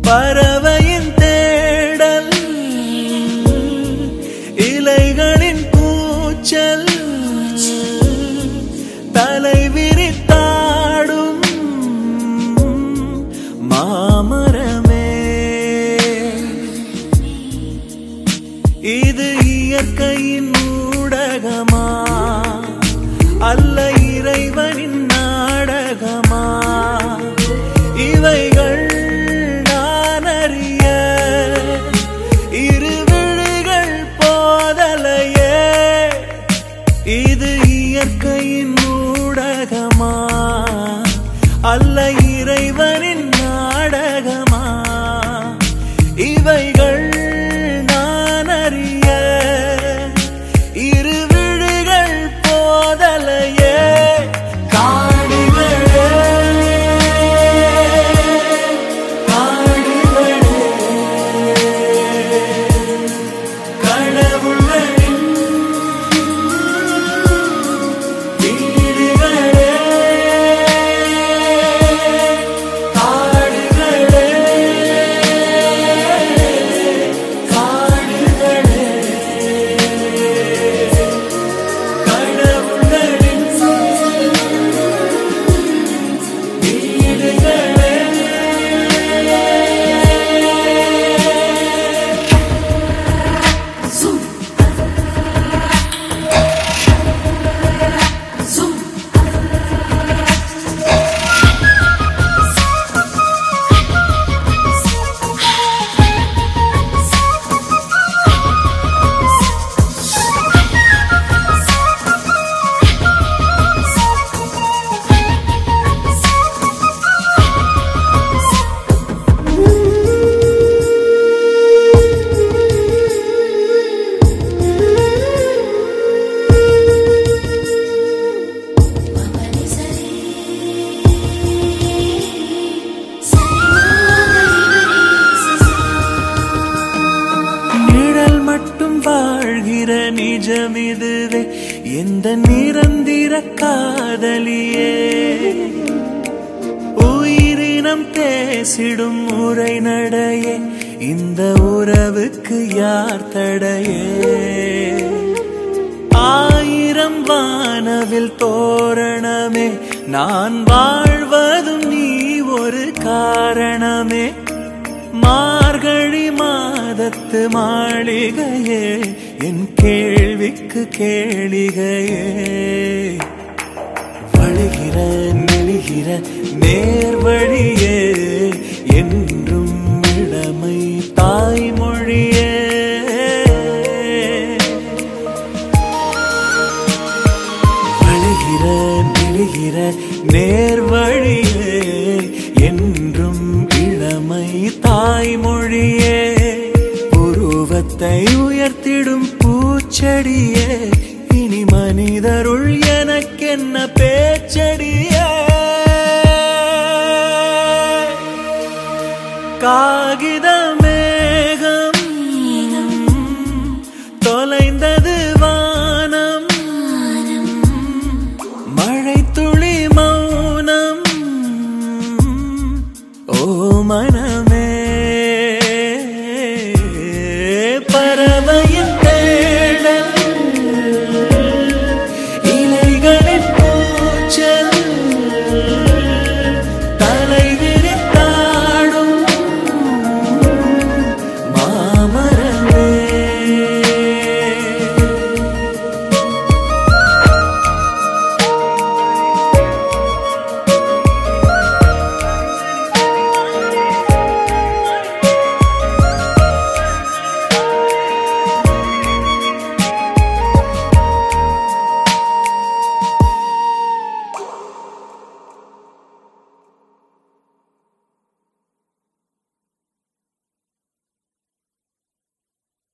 பறவையின் தேடல் இலைகளின் கூச்சல் தலை விரித்தாடும் மாமரமே இது இயற்கையின் ஊடகமா அல்ல இறைவனின் நாடகமா இவைகள் நான் அறிய இரு விழிகள் போதலையே இது இயற்கையின் ஊடகமா அல்ல இறைவனின் நாடகமா இவைகள் நான் அறிய இரு விழிகள் போதலையே காடுகளே காடுகளே கடவுள்களின் வீடுகளே காடுகளே காடுகளே கடவுள்களின் வீடுகளே நிழல் மட்டும் வாழ்கிற நிஜம் இதுவே எந்த நிரந்திர காதலியே உயிரினம் பேசிடும் உரை நடையே இந்த உறவுக்கு யார் தடையே ஆயிரம் வானவில் தோரணமே நான் வாழ்வதும் நீ ஒரு காரணமே மார்கழி மாதத்து மாளிகையே என் கேள்விக்கு கேளிகையே வழிகிற நெளிகிற நேர்வழியே என்றும் இளமை தாய்மொழியே வழிகிற நெளிகிற நேர்வழியே என்றும் இளமை தாய்மொழியே உருவத்தை உயர்த்திடும் பூச்செடியே இனி மனிதருள் எனக்கென்ன பேச்சடியே காகித மேகம் தொலைந்தது வானம் மழை துளி மௌனம் ஓ மனமே